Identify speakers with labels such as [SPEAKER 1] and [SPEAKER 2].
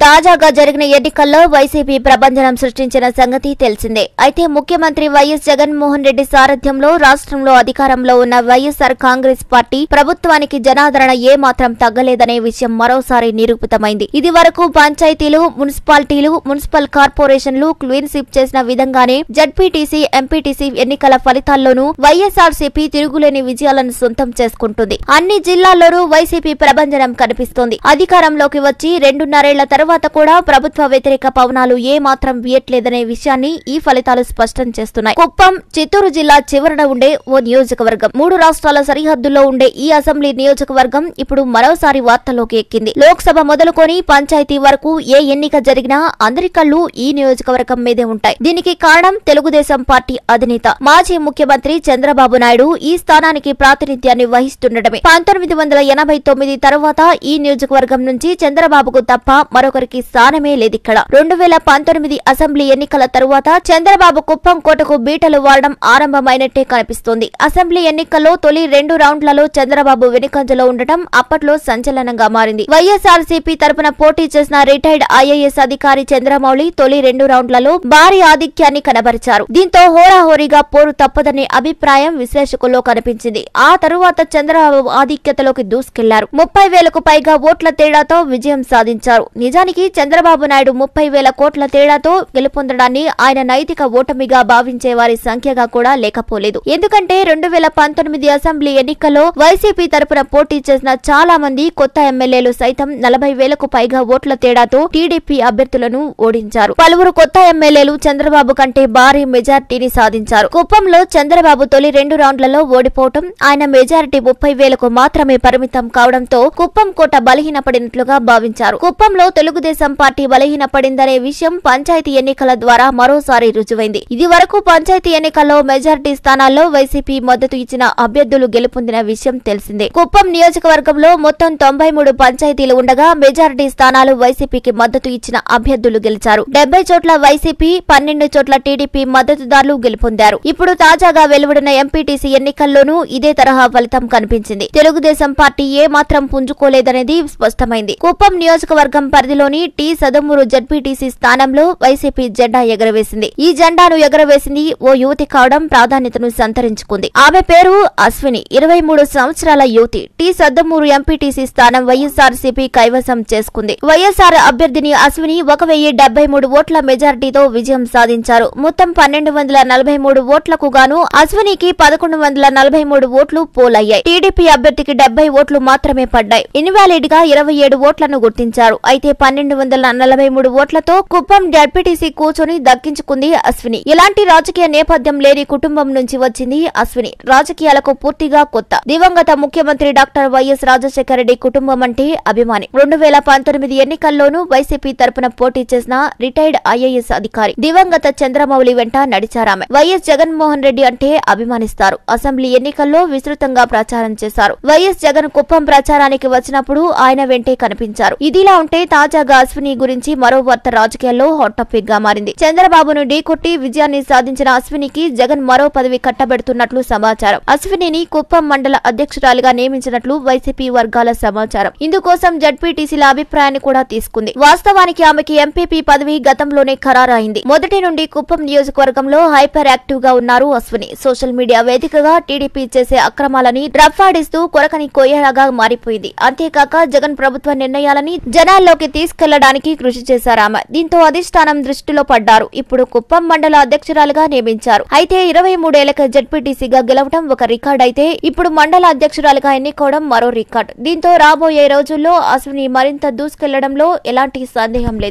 [SPEAKER 1] తాజాగా జరిగిన ఎన్నికల్లో వైసీపీ ప్రభంజనం సృష్టించిన సంగతి తెలిసిందే అయితే ముఖ్యమంత్రి వైఎస్ జగన్మోహన్ రెడ్డి సారథ్యంలో రాష్ట్రంలో అధికారంలో ఉన్న వైఎస్సార్ కాంగ్రెస్ పార్టీ ప్రభుత్వానికి జనాదరణ ఏ మాత్రం తగ్గలేదనే విషయం మరోసారి నిరూపితమైంది ఇది వరకు పంచాయతీలు మున్సిపాలిటీలు మున్సిపల్ కార్పొరేషన్లు క్లీన్ స్వీప్ చేసిన విధంగానే జడ్పీటీసీ ఎంపీటీసీ ఎన్నికల ఫలితాల్లోనూ వైఎస్ఆర్సీపీ తిరుగులేని విజయాలను సొంతం చేసుకుంటుంది అన్ని జిల్లాల్లోనూ వైసీపీ ప్రభంజనం కనిపిస్తోంది అధికారంలోకి వచ్చి రెండున్నరేళ్ల తర్వాత కూడా ప్రభుత్వ వ్యతిరేక పవనాలు ఏ మాత్రం వీయట్లేదనే విషయాన్ని ఈ ఫలితాలు స్పష్టం చేస్తున్నాయి కుప్పం చిత్తూరు జిల్లా చివరన ఉండే ఓ నియోజకవర్గం మూడు రాష్ట్రాల సరిహద్దుల్లో ఉండే ఈ అసెంబ్లీ నియోజకవర్గం ఇప్పుడు మరోసారి వార్తల్లోకి ఎక్కింది లోక్సభ మొదలుకొని పంచాయతీ వరకు ఏ ఎన్నిక జరిగినా అందరి కళ్ళు ఈ నియోజకవర్గం మీదే ఉంటాయి దీనికి కారణం తెలుగుదేశం పార్టీ అధినేత మాజీ ముఖ్యమంత్రి చంద్రబాబు నాయుడు ఈ స్థానానికి ప్రాతినిధ్యాన్ని వహిస్తుండటమే పంతొమ్మిది వందల ఎనభై తొమ్మిది తర్వాత ఈ నియోజకవర్గం నుంచి చంద్రబాబుకు తప్ప మరొకరికి స్థానమే లేదిక్కడ రెండు వేల పంతొమ్మిది అసెంబ్లీ ఎన్నికల తరువాత చంద్రబాబు కుప్పం కోటకు బీటలు వాడడం ఆరంభమైనట్టే కనిపిస్తోంది అసెంబ్లీ ఎన్నికల్లో తొలి రెండు రౌండ్లలో చంద్రబాబు వెనుకంజలో ఉండటం అప్పట్లో సంచలనంగా మారింది వైఎస్ఆర్సీపీ తరపున పోటీ చేసిన రిటైర్డ్ ఐఏఎస్ అధికారి చంద్రమౌళి తొలి రెండు రౌండ్లలో భారీ ఆధిక్యాన్ని కనబరిచారు దీంతో హోరాహోరీగా పోరు తప్పదనే అభిప్రాయం విశ్లేషకుల్లో కనిపించింది ఆ తరువాత చంద్రబాబు ఆధిక్యతలోకి దూసుకెళ్లారు ముప్పై వేలకు పైగా ఓట్ల తేడాతో విజయం సాధించారు నిజానికి చంద్రబాబు నాయుడు ముప్పై వేల కోట్ల తేడాతో గెలుపొందడాన్ని ఆయన నైతిక ఓటమిగా భావించే వారి సంఖ్యగా కూడా లేకపోలేదు ఎందుకంటే రెండు వేల పంతొమ్మిది అసెంబ్లీ ఎన్నికల్లో వైసీపీ తరపున పోటీ చేసిన చాలా మంది కొత్త ఎమ్మెల్యేలు సైతం నలభై వేలకు పైగా ఓట్ల తేడాతో టీడీపీ అభ్యర్థులను ఓడించారు పలువురు కొత్త ఎమ్మెల్యేలు చంద్రబాబు కంటే భారీ మెజార్టీని సాధించారు కుప్పంలో చంద్రబాబు తొలి రెండు రౌండ్లలో ఓడిపోవటం ఆయన మెజారిటీ ముప్పై వేలకు మాత్రమే పరిమితం కావడంతో కుప్పం కోట బలహీనపడినట్లుగా భావించారు కుప్పంలో తెలుగుదేశం పార్టీ బలహీనపడిందనే విషయం పంచాయతీ ఎన్నికల ద్వారా మరోసారి రుజువైంది ఇది వరకు పంచాయతీ ఎన్నికల్లో మెజారిటీ స్థానాల్లో వైసీపీ మద్దతు ఇచ్చిన అభ్యర్థులు గెలుపొందిన విషయం తెలిసిందే కుప్పం నియోజకవర్గంలో మొత్తం తొంభై మూడు పంచాయతీలు ఉండగా మెజారిటీ స్థానాలు వైసీపీకి మద్దతు ఇచ్చిన అభ్యర్థులు గెలిచారు డెబ్బై చోట్ల వైసీపీ పన్నెండు చోట్ల టీడీపీ మద్దతుదారులు గెలుపొందారు ఇప్పుడు తాజాగా వెలువడిన ఎంపీటీసీ ఎన్నికల్లోనూ ఇదే తరహా ఫలితం కనిపించింది తెలుగుదేశం పార్టీ ఏ మాత్రం పుంజుకోలేదనేది స్పష్టమైంది కుప్పం నియోజకవర్గం పరిధిలోని టీ సదమూరు జడ్పీటీసీ స్థానంలో వైసీపీ జెండా ఎగరవేసింది ఈ జెండాను ఎగరవేసింది ఓ యువతి కావడం ప్రాధాన్యతను సంతరించుకుంది ఆమె పేరు అశ్విని ఇరవై మూడు సంవత్సరాల యువతి టీ సద్దమూరు ఎంపీటీసీ స్థానం వైఎస్ఆర్సీపీ కైవసం చేసుకుంది వైఎస్ఆర్ అభ్యర్థిని అశ్విని ఒక వెయ్యి డెబ్బై మూడు ఓట్ల మెజారిటీతో విజయం సాధించారు మొత్తం పన్నెండు వందల నలభై మూడు ఓట్లకు గాను అశ్వినికి పదకొండు వందల నలభై మూడు ఓట్లు పోలయ్యాయి టీడీపీ అభ్యర్థికి డెబ్బై ఓట్లు మాత్రమే పడ్డాయి ఇన్వాలిడ్ గా ఇరవై ఏడు ఓట్లను గుర్తించారు అయితే పన్నెండు వందల నలభై మూడు ఓట్లతో కుప్పం జడ్పీటీసీ కూర్చొని దక్కించుకుంది అశ్విని ఎలాంటి రాజకీయ నేపథ్యం లేని కుటుంబం నుంచి వచ్చింది అశ్విని రాజకీయాలకు పూర్తిగా కొత్త దివంగత ముఖ్యమంత్రి డాక్టర్ వైఎస్ రాజశేఖర రెడ్డి కుటుంబం అంటే అభిమాని రెండు వేల పంతొమ్మిది ఎన్నికల్లోనూ వైసీపీ తరపున పోటీ చేసిన రిటైర్డ్ ఐఏఎస్ అధికారి దివంగత చంద్రమౌళి వెంట నడిచారామె వైఎస్ జగన్మోహన్ రెడ్డి అంటే అభిమానిస్తారు అసెంబ్లీ ఎన్నికల్లో విస్తృతంగా ప్రచారం చేశారు వైఎస్ జగన్ కుప్పం ప్రచారానికి వచ్చినప్పుడు ఆయన వెంటే కనిపించారు ఇదిలా ఉంటే తాజాగా అశ్విని గురించి మరో వార్త రాజకీయాల్లో హాట్ టాపిక్ గా మారింది చంద్రబాబును ఢీకొట్టి విజయాన్ని సాధించిన అశ్వినికి జగన్ మరో పదవి కట్టబెడుతున్నట్లు సమాచారం అశ్వినిని కుప్పం మండల అధ్యక్షురాలిగా నియమించినట్లు వైసీపీ వర్గాల సమాచారం ఇందుకోసం జడ్పీటీసీల అభిప్రాయాన్ని కూడా తీసుకుంది వాస్తవానికి ఆమెకి ఎంపీపీ పదవి గతంలోనే ఖరారైంది మొదటి నుండి కుప్పం నియోజకవర్గంలో హైపర్ యాక్టివ్ గా ఉన్నారు అశ్విని సోషల్ మీడియా వేదికగా టీడీపీ చేసే అక్రమాలని రఫాడిస్తూ కొరకని కొయ్యలాగా మారిపోయింది అంతేకాక జగన్ ప్రభుత్వ నిర్ణయాలని జనాల్లోకి తీసుకెళ్లడానికి కృషి చేశారు ఆమె దీంతో అధిష్టానం దృష్టిలో పడ్డారు ఇప్పుడు కుప్పం మండల అధ్యక్షురాలుగా నియమించారు అయితే ఇరవై మూడేళ్లకి జడ్పీటీసీగా గెలవడం ఒక రికార్డ్ అయితే ఇప్పుడు మండల అధ్యక్షురాలుగా ఎన్నుకోవడం మరో రికార్డ్ దీంతో రాబోయే రోజుల్లో అశ్విని మరింత దూసుకెళ్లడంలో ఎలాంటి సందేహం లేదు